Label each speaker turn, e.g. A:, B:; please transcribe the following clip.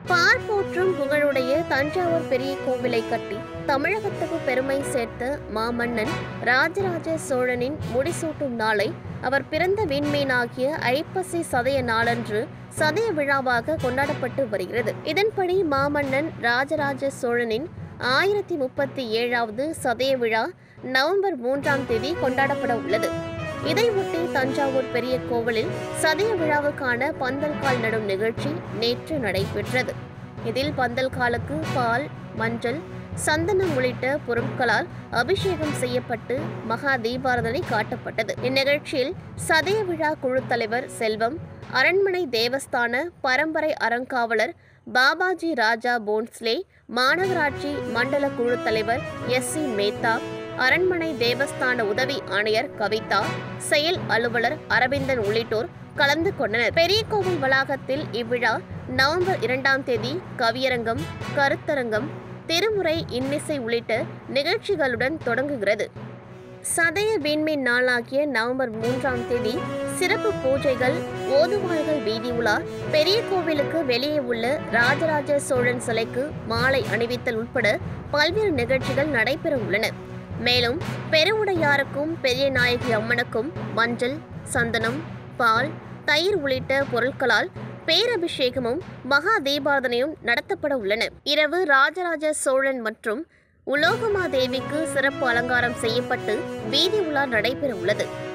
A: பார்ப்போற்றும் புகழுடைய தஞ்சாவூர் பெரிய கோவிலை கட்டி தமிழகத்துக்கு பெருமை சேர்த்த மாமன்னன் ராஜராஜ சோழனின் முடிசூட்டும் நாளை அவர் பிறந்த விண்மீனாகிய ஐப்பசி சதய நாளன்று சதய விழாவாக கொண்டாடப்பட்டு வருகிறது இதன்படி மாமன்னன் ராஜராஜ சோழனின் ஆயிரத்தி முப்பத்தி ஏழாவது சதய விழா நவம்பர் மூன்றாம் தேதி கொண்டாடப்பட உள்ளது இதையொட்டி தஞ்சாவூர் பெரிய கோவிலில் சதய விழாவுக்கான பந்தல் கால் நடும் நிகழ்ச்சி நேற்று நடைபெற்றது இதில் பந்தல் காலுக்கு பால் மஞ்சள் சந்தனம் உள்ளிட்ட பொருட்களால் அபிஷேகம் செய்யப்பட்டு மகா தீபாரதனை காட்டப்பட்டது இந்நிகழ்ச்சியில் சதய விழா குழு தலைவர் செல்வம் அரண்மனை தேவஸ்தான பரம்பரை அறங்காவலர் பாபாஜி ராஜா போன்ஸ்லே மாநகராட்சி மண்டல குழு தலைவர் எஸ் சி மேத்தா அரண்மனை தேவஸ்தான உதவி ஆணையர் கவிதா செயல் அலுவலர் அரவிந்தன் உள்ளிட்டோர் கலந்து கொண்டனர் பெரிய கோவில் வளாகத்தில் இவ்விழா நவம்பர் இரண்டாம் தேதி கவியரங்கம் கருத்தரங்கம் திருமுறை இன்னிசை உள்ளிட்ட நிகழ்ச்சிகளுடன் தொடங்குகிறது சதய விண்மீன் நாளாகிய நவம்பர் மூன்றாம் தேதி சிறப்பு பூஜைகள் ஓதுவாள்கள் வீதி உலா பெரிய கோவிலுக்கு வெளியே உள்ள ராஜராஜ சோழன் சிலைக்கு மாலை அணிவித்தல் உட்பட பல்வேறு நிகழ்ச்சிகள் நடைபெற உள்ளன மேலும் பெருவுடையாருக்கும் பெரிய நாயகி அம்மனுக்கும் மஞ்சள் சந்தனம் பால் தயிர் உள்ளிட்ட பொருட்களால் பேரபிஷேகமும் மகா தீபாரதனையும் நடத்தப்பட உள்ளன இரவு ராஜராஜ சோழன் மற்றும் உலோகமாதேவிக்கு சிறப்பு அலங்காரம் செய்யப்பட்டு வீதி உலா நடைபெற உள்ளது